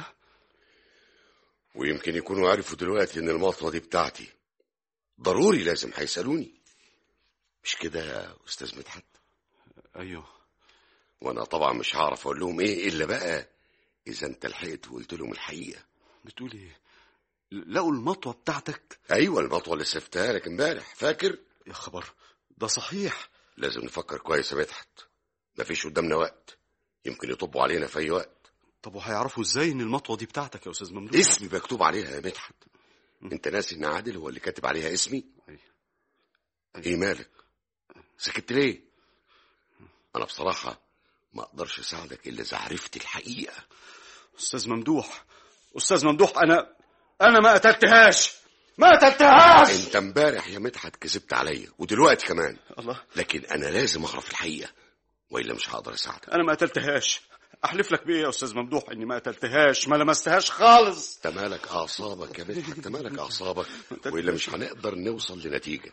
ويمكن يكونوا عرفوا دلوقتي ان المطوه دي بتاعتي ضروري لازم هيسالوني مش كده يا استاذ مدحت ايوه وانا طبعا مش هعرف اقول لهم ايه الا بقى اذا انت لحقت وقلت لهم الحقيقه بتقول ايه لقوا المطوه بتاعتك ايوه المطوه اللي سفتها لك امبارح فاكر يا خبر ده صحيح لازم نفكر كويس يا مدحت مفيش قدامنا وقت يمكن يطبوا علينا في اي وقت طب وهيعرفوا ازاي ان المطوه دي بتاعتك يا استاذ ممدوح اسمي مكتوب عليها يا مدحت انت ناسي ان عادل هو اللي كاتب عليها اسمي أيوة. ايه مالك سكت ليه انا بصراحه ما اقدرش اساعدك الا اذا عرفت الحقيقه استاذ ممدوح استاذ ممدوح انا انا ما قتلتهاش ما قتلتهاش انت امبارح يا مدحت كذبت عليا ودلوقتي كمان الله لكن انا لازم اعرف الحقيقه والا مش هقدر اساعدك انا ما قتلتهاش احلف لك بايه يا استاذ ممدوح اني ما قتلتهاش ما لمستهاش خالص انت مالك اعصابك يا مدحت انت مالك اعصابك والا مش هنقدر نوصل لنتيجه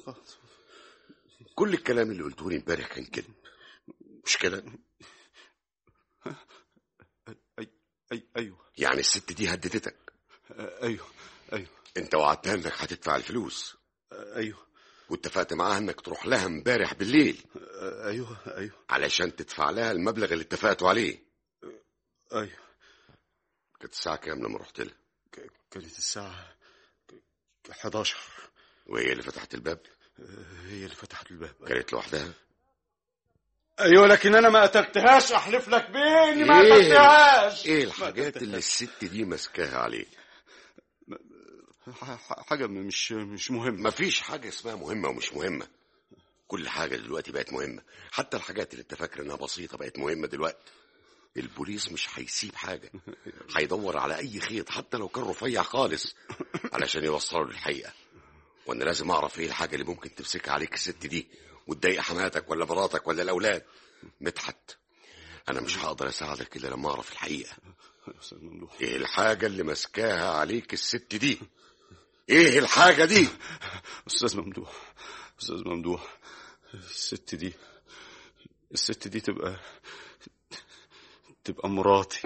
كل الكلام اللي قلته لي امبارح كان كذب مش كده أي أي ايوه يعني الست دي هددتك ايوه ايوه انت وعدتها انك هتدفع الفلوس ايوه واتفقت معاها انك تروح لها امبارح بالليل ايوه ايوه علشان تدفع لها المبلغ اللي اتفقتوا عليه ايوه كانت الساعه كام لما رحت لها ك- كانت الساعه 11 وهي اللي فتحت الباب هي اللي فتحت الباب كانت لوحدها ايوه لكن انا ما قتلتهاش احلف لك بيه اني ما ايه قتلتهاش ايه الحاجات اللي الست دي ماسكاها عليك ح- ح- حاجه مش مش مهمه مفيش حاجه اسمها مهمه ومش مهمه كل حاجه دلوقتي بقت مهمه حتى الحاجات اللي انت فاكر انها بسيطه بقت مهمه دلوقتي البوليس مش هيسيب حاجه هيدور على اي خيط حتى لو كان رفيع خالص علشان يوصلوا للحقيقه وانا لازم اعرف ايه الحاجه اللي ممكن تمسكها عليك الست دي وتضايق حماتك ولا مراتك ولا الاولاد مدحت انا مش هقدر اساعدك الا لما اعرف الحقيقه يا استاذ ممدوح ايه الحاجه اللي ماسكاها عليك الست دي ايه الحاجه دي استاذ ممدوح استاذ ممدوح الست دي الست دي تبقى تبقى مراتي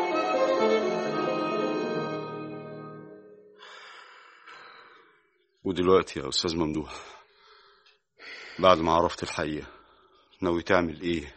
ودلوقتي يا استاذ ممدوح بعد ما عرفت الحقيقه ناوي تعمل ايه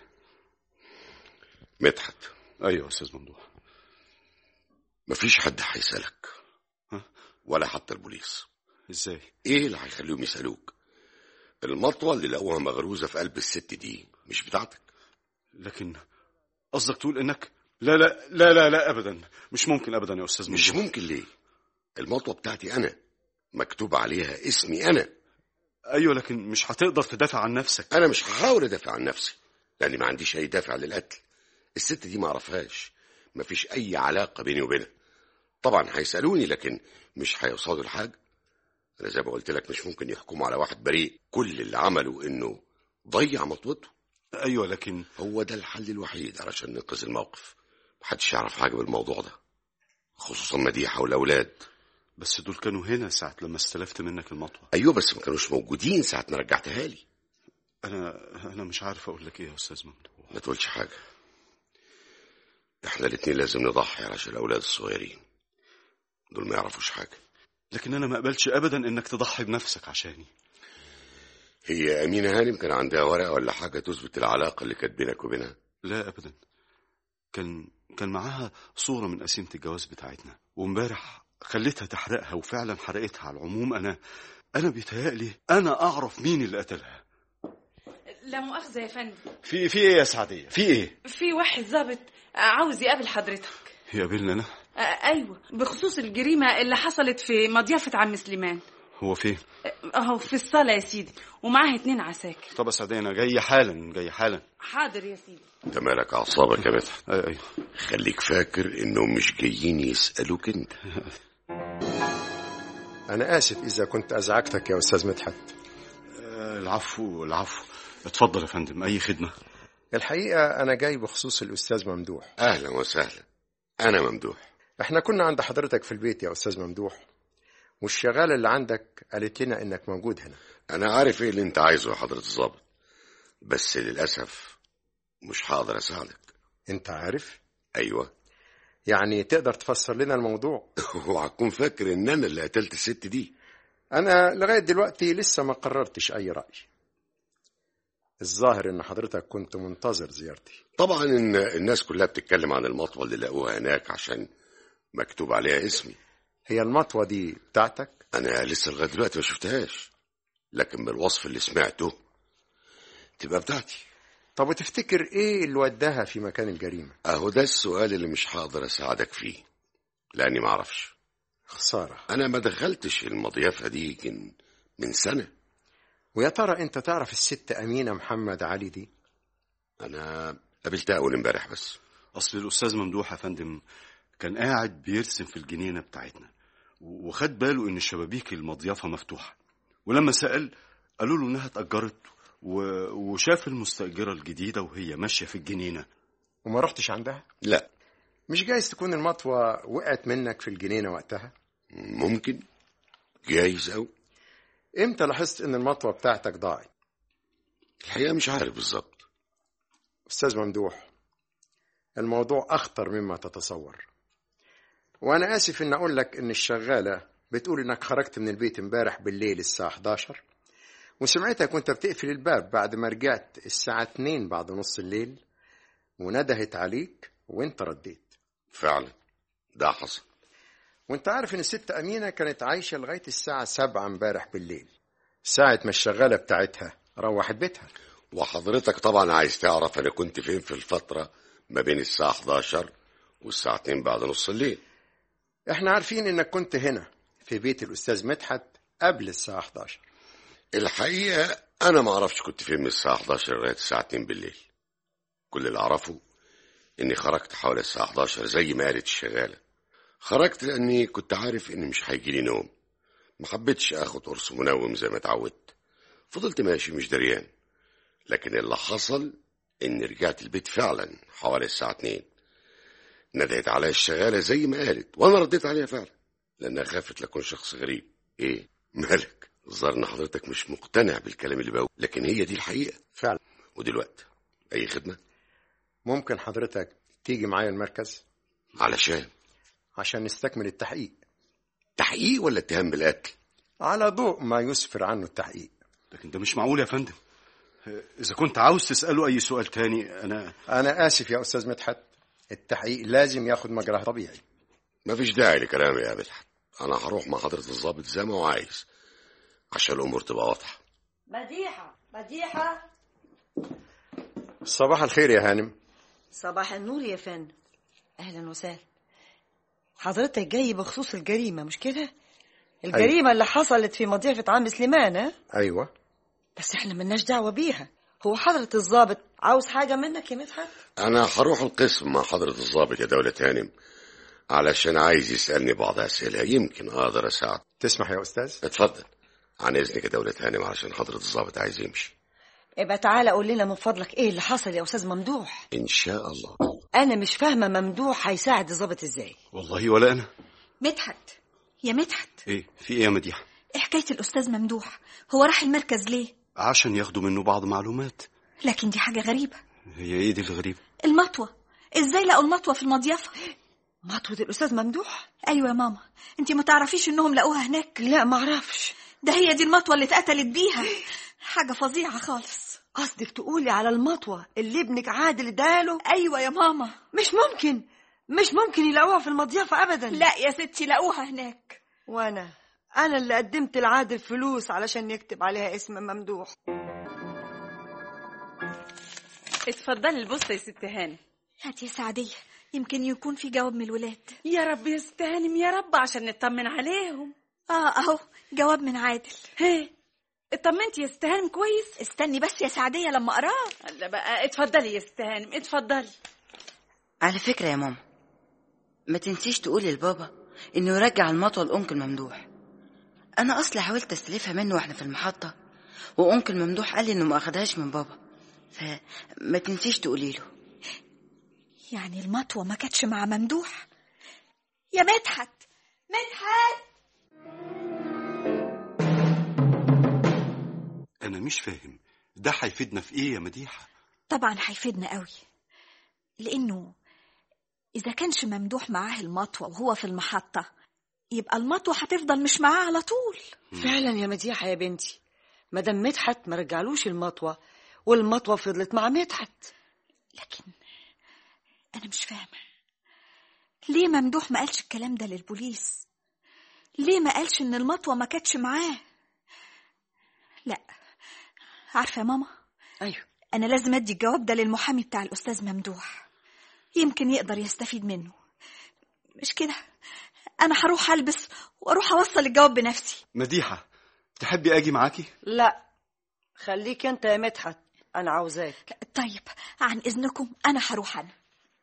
مدحت ايوه يا استاذ ممدوح مفيش حد هيسالك ها؟ ولا حتى البوليس ازاي ايه اللي هيخليهم يسالوك المطوه اللي لقوها مغروزه في قلب الست دي مش بتاعتك لكن قصدك تقول انك لا لا لا لا لا ابدا مش ممكن ابدا يا استاذ مش ممدوح ممكن ليه المطوه بتاعتي انا مكتوب عليها اسمي انا ايوه لكن مش هتقدر تدافع عن نفسك انا مش هحاول ادافع عن نفسي لاني ما عنديش اي دافع للقتل الست دي ما اعرفهاش مفيش اي علاقه بيني وبينها طبعا هيسالوني لكن مش هيوصلوا لحاجه انا زي ما قلت لك مش ممكن يحكموا على واحد بريء كل اللي عمله انه ضيع مطوته ايوه لكن هو ده الحل الوحيد علشان ننقذ الموقف محدش يعرف حاجه بالموضوع ده خصوصا مديحه والاولاد بس دول كانوا هنا ساعة لما استلفت منك المطوة ايوه بس ما كانوش موجودين ساعه ما رجعتها لي أنا أنا مش عارف أقول لك إيه يا أستاذ ممدوح ما تقولش حاجه احنا الاتنين لازم نضحي علشان الاولاد الصغيرين دول ما يعرفوش حاجه لكن أنا ما أقبلش أبدا إنك تضحي بنفسك عشاني هي أمينة هانم كان عندها ورقة ولا حاجة تثبت العلاقة اللي كانت بينك وبينها لا أبدا كان كان معاها صورة من قسيمة الجواز بتاعتنا وامبارح خليتها تحرقها وفعلا حرقتها على العموم أنا أنا بيتهيألي أنا أعرف مين اللي قتلها لا مؤاخذة يا فندم في في إيه يا سعدية في إيه في واحد ظابط عاوز يقابل حضرتك يقابلنا أنا آه، أيوة بخصوص الجريمة اللي حصلت في مضيافة عم سليمان هو فين آه، أهو في الصالة يا سيدي ومعاه اتنين عساكر طب يا سعدية أنا جاي حالا جاي حالا حاضر يا سيدي انت مالك أعصابك يا مدحت أيوة أيوة خليك فاكر إنهم مش جايين يسألوك أنت أنا آسف إذا كنت أزعجتك يا أستاذ مدحت آه، العفو العفو اتفضل يا فندم أي خدمة الحقيقة أنا جاي بخصوص الأستاذ ممدوح أهلا وسهلا أنا ممدوح إحنا كنا عند حضرتك في البيت يا أستاذ ممدوح والشغالة اللي عندك قالت لنا إنك موجود هنا أنا عارف إيه اللي أنت عايزه يا حضرة الظابط بس للأسف مش هقدر أساعدك أنت عارف أيوة يعني تقدر تفسر لنا الموضوع وهتكون فاكر إن أنا اللي قتلت الست دي أنا لغاية دلوقتي لسه ما قررتش أي رأي الظاهر ان حضرتك كنت منتظر زيارتي طبعا إن الناس كلها بتتكلم عن المطوة اللي لقوها هناك عشان مكتوب عليها اسمي هي المطوة دي بتاعتك أنا لسه لغاية دلوقتي ما شفتهاش لكن بالوصف اللي سمعته تبقى بتاعتي طب وتفتكر ايه اللي وداها في مكان الجريمة أهو ده السؤال اللي مش هقدر أساعدك فيه لأني ما أعرفش خسارة أنا ما دخلتش المضيافة دي من, من سنة ويا ترى انت تعرف الست أمينة محمد علي دي أنا قابلتها أول امبارح بس اصل الاستاذ ممدوح يا فندم كان قاعد بيرسم في الجنينه بتاعتنا وخد باله ان شبابيك المضيافه مفتوحه ولما سال قالوا له انها اتاجرت و- وشاف المستاجره الجديده وهي ماشيه في الجنينه وما رحتش عندها لا مش جايز تكون المطوة وقعت منك في الجنينة وقتها ممكن جايز أو امتى لاحظت ان المطوة بتاعتك ضاعت الحقيقة مش عارف بالظبط أستاذ ممدوح الموضوع أخطر مما تتصور وأنا آسف إن أقول لك إن الشغالة بتقول إنك خرجت من البيت امبارح بالليل الساعة 11 وسمعتك وأنت بتقفل الباب بعد ما رجعت الساعة 2 بعد نص الليل وندهت عليك وأنت رديت فعلا ده حصل وأنت عارف إن الست أمينة كانت عايشة لغاية الساعة 7 امبارح بالليل ساعة ما الشغالة بتاعتها روحت بيتها وحضرتك طبعا عايز تعرف أنا كنت فين في الفترة ما بين الساعة 11 والساعة 2 بعد نص الليل احنا عارفين انك كنت هنا في بيت الاستاذ مدحت قبل الساعة 11 الحقيقة أنا ما أعرفش كنت فين من الساعة 11 لغاية الساعة 2 بالليل كل اللي أعرفه إني خرجت حوالي الساعة 11 زي ما قالت الشغالة خرجت لأني كنت عارف إن مش هيجيلي نوم ما حبيتش آخد قرص منوم زي ما اتعودت فضلت ماشي مش دريان لكن اللي حصل إني رجعت البيت فعلا حوالي الساعة 2 ندهت عليا الشغالة زي ما قالت وأنا رديت عليها فعلا لأنها خافت لأكون شخص غريب إيه مالك الظاهر إن حضرتك مش مقتنع بالكلام اللي بقوله لكن هي دي الحقيقة فعلا ودلوقتي أي خدمة ممكن حضرتك تيجي معايا المركز علشان عشان نستكمل التحقيق تحقيق ولا اتهام بالقتل على ضوء ما يسفر عنه التحقيق لكن ده مش معقول يا فندم اذا كنت عاوز تساله اي سؤال تاني انا انا اسف يا استاذ مدحت التحقيق لازم ياخد مجراه طبيعي مفيش داعي لكلامي يا مدحت أنا هروح مع حضرة الضابط زي ما هو عايز عشان الأمور تبقى واضحة مديحة مديحة صباح الخير يا هانم صباح النور يا فندم أهلا وسهلا حضرتك جاي بخصوص الجريمة مش كده؟ الجريمة اللي حصلت في مضيفة عم سليمان ها؟ ايوه بس احنا ملناش دعوة بيها هو حضرة الضابط عاوز حاجة منك يا مدحت؟ أنا هروح القسم مع حضرة الضابط يا دولة هانم علشان عايز يسألني بعض أسئلة يمكن أقدر أساعد تسمح يا استاذ اتفضل عن إذنك يا دولة هانم علشان حضرة الضابط عايز يمشي يبقى تعالى قول لنا من فضلك ايه اللي حصل يا استاذ ممدوح إن شاء الله انا مش فاهمه ممدوح هيساعد الضابط ازاي والله ولا انا مدحت يا مدحت ايه في ايه يا مديحه إيه حكاية الأستاذ ممدوح هو راح المركز ليه عشان ياخدوا منه بعض معلومات لكن دي حاجة غريبة هي ايه دي الغريبه المطوة إزاي لقوا المطوة في المضيفة مطوة الاستاذ ممدوح أيوة يا ماما أنت ما تعرفيش إنهم لقوها هناك لا معرفش ده هي دي المطوة اللي اتقتلت بيها حاجة فظيعة خالص قصدك تقولي على المطوة اللي ابنك عادل اداله أيوة يا ماما مش ممكن مش ممكن يلاقوها في المضيفة ابدا لا يا ستي لقوها هناك وانا انا اللي قدمت لعادل فلوس علشان يكتب عليها اسم ممدوح اتفضلي البصة يا ست هانم هات يا سعدية يمكن يكون في جواب من الولاد يا رب يا ست هانم يا رب عشان نطمن عليهم اه اهو جواب من عادل هي اطمنتي يا ست هانم كويس استني بس يا سعدية لما اقراه لا بقى اتفضلي يا ست هانم اتفضلي على فكرة يا ماما ما تنسيش تقولي لبابا انه يرجع المطوة لأنكل ممدوح انا اصلا حاولت استلفها منه واحنا في المحطة وانكل ممدوح قال لي انه ما اخدهاش من بابا فما تنسيش تقولي له يعني المطوة ما كانتش مع ممدوح يا مدحت مدحت انا مش فاهم ده هيفيدنا في ايه يا مديحه طبعا هيفيدنا قوي لانه اذا كانش ممدوح معاه المطوة وهو في المحطة يبقى المطوة هتفضل مش معاه على طول فعلا يا مديحة يا بنتي مدام مدحت ما رجعلوش المطوة والمطوة فضلت مع مدحت لكن أنا مش فاهمة ليه ممدوح ما قالش الكلام ده للبوليس ليه ما قالش إن المطوة ما كانتش معاه لا عارفة يا ماما أيوه أنا لازم أدي الجواب ده للمحامي بتاع الأستاذ ممدوح يمكن يقدر يستفيد منه مش كده أنا هروح ألبس وأروح أوصل الجواب بنفسي مديحة تحبي أجي معاكي؟ لا خليك أنت يا مدحت أنا عاوزاك طيب عن إذنكم أنا هروح أنا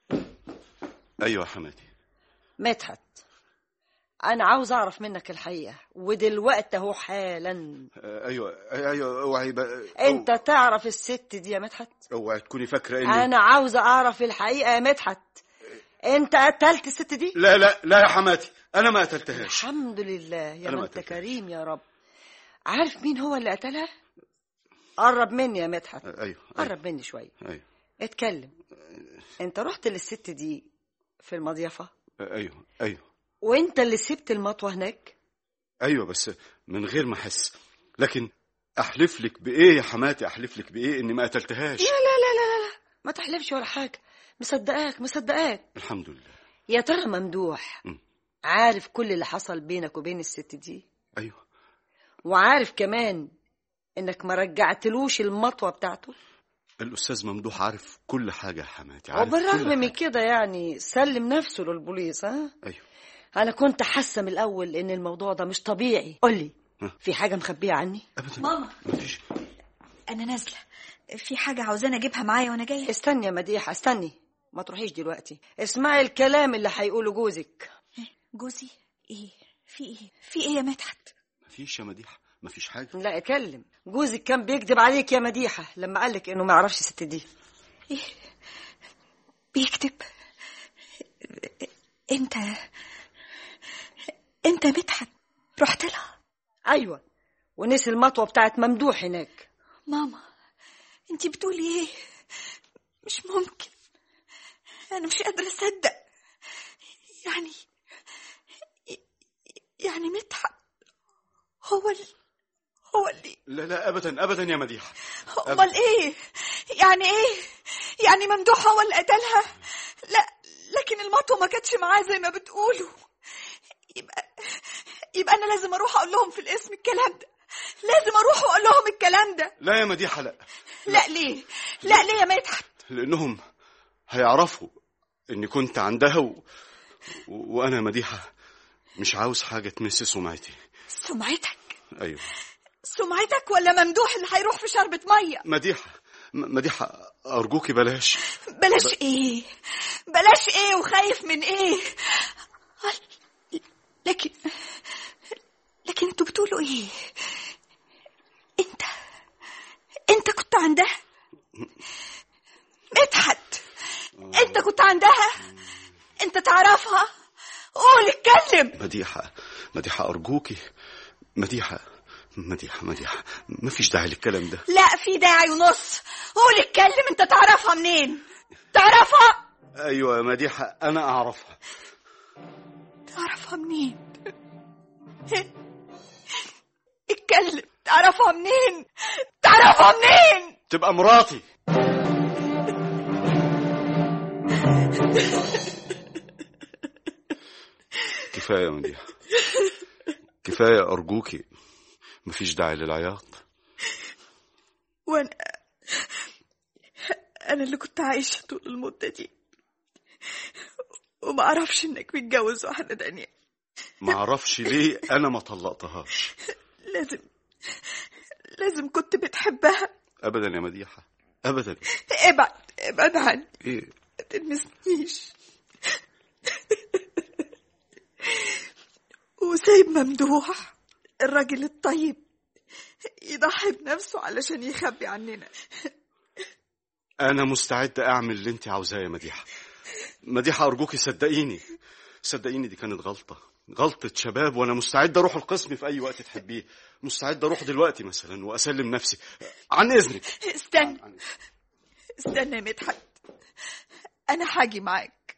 أيوة يا حماتي مدحت أنا عاوز أعرف منك الحقيقة ودلوقتي أهو حالا آه، أيوة أيوة اوعي بقى أنت تعرف الست دي يا مدحت اوعي تكوني فاكرة إني أنا عاوزة أعرف الحقيقة يا مدحت أنت قتلت الست دي لا لا لا يا حماتي أنا ما قتلتهاش الحمد لله يا أنا ما ما أنت قتلتهاش. كريم يا رب عارف مين هو اللي قتلها قرب مني يا مدحت أيوة أيوة قرب مني شوية أيوة اتكلم انت رحت للست دي في المضيفة أيوة أيوة وانت اللي سبت المطوة هناك أيوة بس من غير ما أحس لكن أحلف لك بإيه يا حماتي أحلف لك بإيه إني ما قتلتهاش لا لا لا لا لا ما تحلفش ولا حاجة مصدقاك مصدقاك الحمد لله يا ترى ممدوح م. عارف كل اللي حصل بينك وبين الست دي أيوة وعارف كمان انك ما رجعتلوش المطوة بتاعته الأستاذ ممدوح عارف كل حاجة يا حماتي عارف كل وبالرغم من حاجة. كده يعني سلم نفسه للبوليس ها أيوة انا كنت حاسه من الاول ان الموضوع ده مش طبيعي قولي ها؟ في حاجه مخبيه عني أبدا ماما مفيش أنا نازلة في حاجة عاوزاني أجيبها معايا وأنا جاية استني يا مديحه استني ما تروحيش دلوقتي اسمعي الكلام اللي هيقوله جوزك جوزي إيه في إيه في إيه يا مدحت مفيش يا مديحة مفيش حاجة لا اتكلم جوزك كان بيكذب عليك يا مديحه لما قالك انه ما يعرفش الست دي إيه بيكتب أنت أنت مدحت رحت لها ايوه ونسي المطوه بتاعت ممدوح هناك ماما أنت بتقولي إيه مش ممكن أنا مش قادرة أصدق يعني يعني مدحت هو ال... هو اللي لا لا أبدا أبدا يا مديحة امال ايه يعني ايه يعني ممدوح هو اللي قتلها لا لكن المطوه ما كانتش معاه زي ما بتقولوا يبقى يبقى انا لازم اروح اقول لهم في الاسم الكلام ده لازم اروح واقول لهم الكلام ده لا يا مديحة لا لا ليه لا ليه يا مدحت لأنهم هيعرفوا إني كنت عندها و... و... وأنا مديحة مش عاوز حاجة تمس سمعتي سمعتك أيوة سمعتك ولا ممدوح اللي هيروح في شربة ميه مديحة م- مديحة أرجوكي بلاش بلاش ايه بلاش ايه وخايف من ايه لكن لكن انتوا بتقولوا ايه انت انت كنت عندها مدحت انت كنت عندها انت تعرفها قول اتكلم مديحة مديحة أرجوكي مديحة مديحة مديحة مفيش داعي للكلام ده لا في داعي ونص قول اتكلم انت تعرفها منين تعرفها أيوة يا مديحة أنا أعرفها تعرفها منين اتكلم تعرفها منين تعرفها منين تبقى مراتي كفاية يا مديحة كفاية أرجوكي مفيش داعي للعياط وانا انا اللي كنت عايشه طول المده دي وما اعرفش انك متجوز واحده تانية معرفش ليه أنا ما طلقتهاش لازم لازم كنت بتحبها أبدا يا مديحة أبدا ابعد ابعد عني إيه ما تلمسنيش وسايب ممدوح الراجل الطيب يضحي بنفسه علشان يخبي عننا أنا مستعد أعمل اللي أنت عاوزاه يا مديحة مديحة أرجوكي صدقيني صدقيني دي كانت غلطة غلطة شباب وأنا مستعد أروح القسم في أي وقت تحبيه مستعد أروح دلوقتي مثلا وأسلم نفسي عن إذنك استنى استنى يا مدحت انا هاجي معاك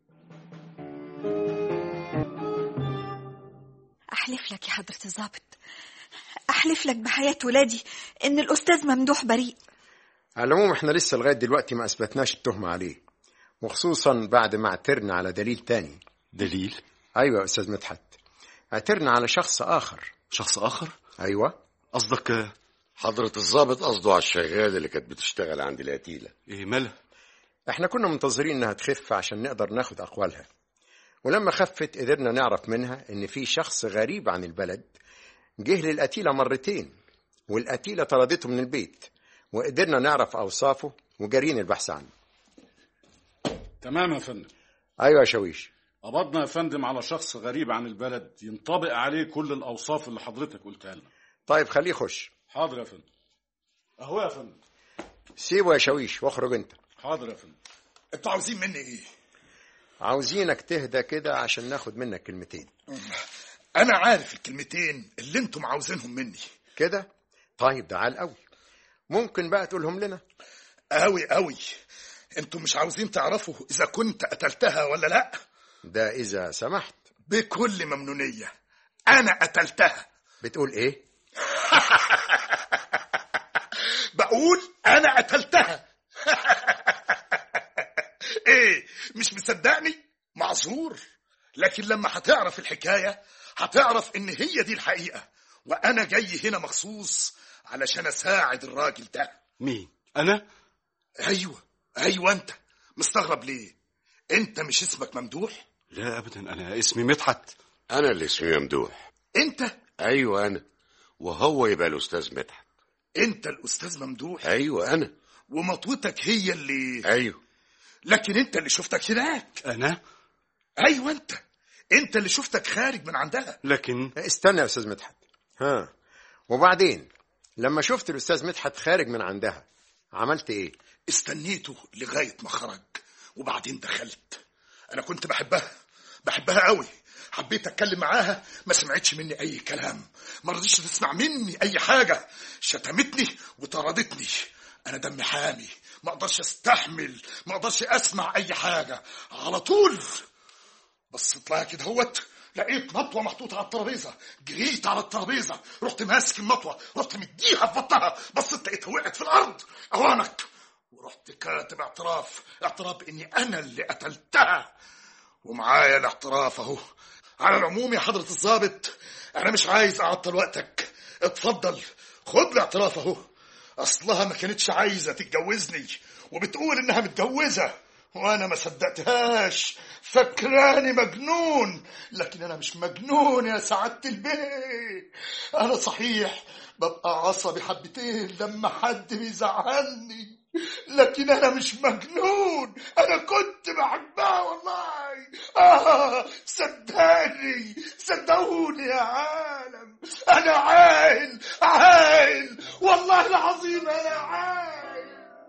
احلف لك يا حضرة الضابط احلف لك بحياة ولادي ان الاستاذ ممدوح بريء على العموم احنا لسه لغايه دلوقتي ما اثبتناش التهمه عليه وخصوصا بعد ما اعترنا على دليل تاني دليل ايوه يا استاذ مدحت اعترنا على شخص اخر شخص اخر ايوه قصدك آه، حضرة الضابط قصده على الشغالة اللي كانت بتشتغل عند القتيلة ايه مالها احنا كنا منتظرين انها تخف عشان نقدر ناخد اقوالها ولما خفت قدرنا نعرف منها ان في شخص غريب عن البلد جه للقتيلة مرتين والقتيلة طردته من البيت وقدرنا نعرف اوصافه وجارين البحث عنه تمام يا فندم ايوه يا شويش قبضنا يا فندم على شخص غريب عن البلد ينطبق عليه كل الأوصاف اللي حضرتك قلتها لنا طيب خليه يخش حاضر يا فندم أهو يا فندم سيبه يا شويش واخرج انت حاضر يا فندم انتوا عاوزين مني ايه عاوزينك تهدى كده عشان ناخد منك كلمتين انا عارف الكلمتين اللي انتم عاوزينهم مني كده طيب ده عال قوي ممكن بقى تقولهم لنا قوي قوي انتم مش عاوزين تعرفوا اذا كنت قتلتها ولا لا ده اذا سمحت بكل ممنونية انا قتلتها بتقول ايه بقول انا قتلتها ايه مش مصدقني معذور لكن لما هتعرف الحكاية هتعرف ان هي دي الحقيقة وانا جاي هنا مخصوص علشان اساعد الراجل ده مين انا ايوه ايوه انت مستغرب ليه انت مش اسمك ممدوح لا ابدا انا اسمي مدحت انا اللي اسمي ممدوح انت ايوه انا وهو يبقى الاستاذ مدحت انت الاستاذ ممدوح ايوه انا ومطوتك هي اللي ايوه لكن انت اللي شفتك هناك انا ايوه انت انت اللي شفتك خارج من عندها لكن استنى يا استاذ مدحت ها وبعدين لما شفت الاستاذ مدحت خارج من عندها عملت ايه استنيته لغاية ما خرج وبعدين دخلت انا كنت بحبها بحبها قوي حبيت اتكلم معاها ما سمعتش مني اي كلام ما رضيتش تسمع مني اي حاجة شتمتني وطردتني انا دمي حامي ما اقدرش استحمل ما اقدرش اسمع اي حاجة على طول بصيت لها كده هوت لقيت مطوه محطوطه على الترابيزه جريت على الترابيزه رحت ماسك المطوه رحت مديها في بطنها بصيت لقيتها وقعت في الارض اوامك ورحت كاتب اعتراف اعتراف اني انا اللي قتلتها ومعايا الاعتراف اهو على العموم يا حضرة الضابط انا مش عايز اعطل وقتك اتفضل خد الاعتراف اهو اصلها ما كانتش عايزة تتجوزني وبتقول انها متجوزة وانا ما صدقتهاش فكراني مجنون لكن انا مش مجنون يا سعادة البيه انا صحيح ببقى عصبي حبتين لما حد بيزعلني لكن انا مش مجنون انا كنت بحبها والله اه صدقني صدقوني يا عالم انا عاقل عاقل والله العظيم انا عاقل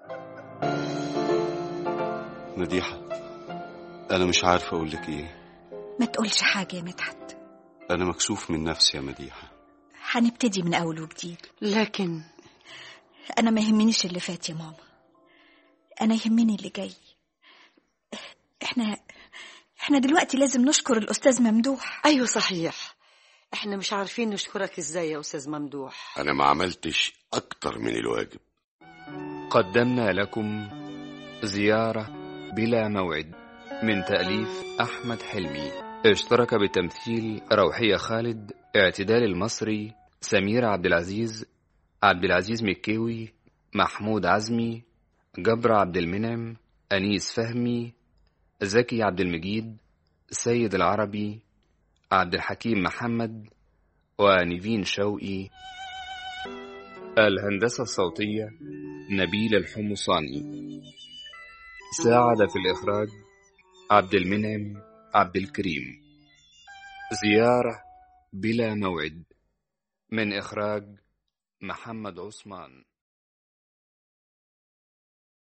مديحة أنا مش عارف أقول لك إيه ما تقولش حاجة يا مدحت أنا مكسوف من نفسي يا مديحة هنبتدي من أول وجديد لكن أنا ما يهمنيش اللي فات يا ماما أنا يهمني اللي جاي إحنا إحنا دلوقتي لازم نشكر الأستاذ ممدوح ايوه صحيح احنا مش عارفين نشكرك ازاي يا استاذ ممدوح انا ما عملتش اكتر من الواجب قدمنا لكم زيارة بلا موعد من تأليف أحمد حلمي اشترك بالتمثيل روحية خالد اعتدال المصري سمير عبد العزيز عبد العزيز مكيوي محمود عزمي جبر عبد المنعم أنيس فهمي زكي عبد المجيد سيد العربي عبد الحكيم محمد ونيفين شوقي الهندسة الصوتية نبيل الحمصاني ساعد في الإخراج عبد المنعم عبد الكريم زيارة بلا موعد من إخراج محمد عثمان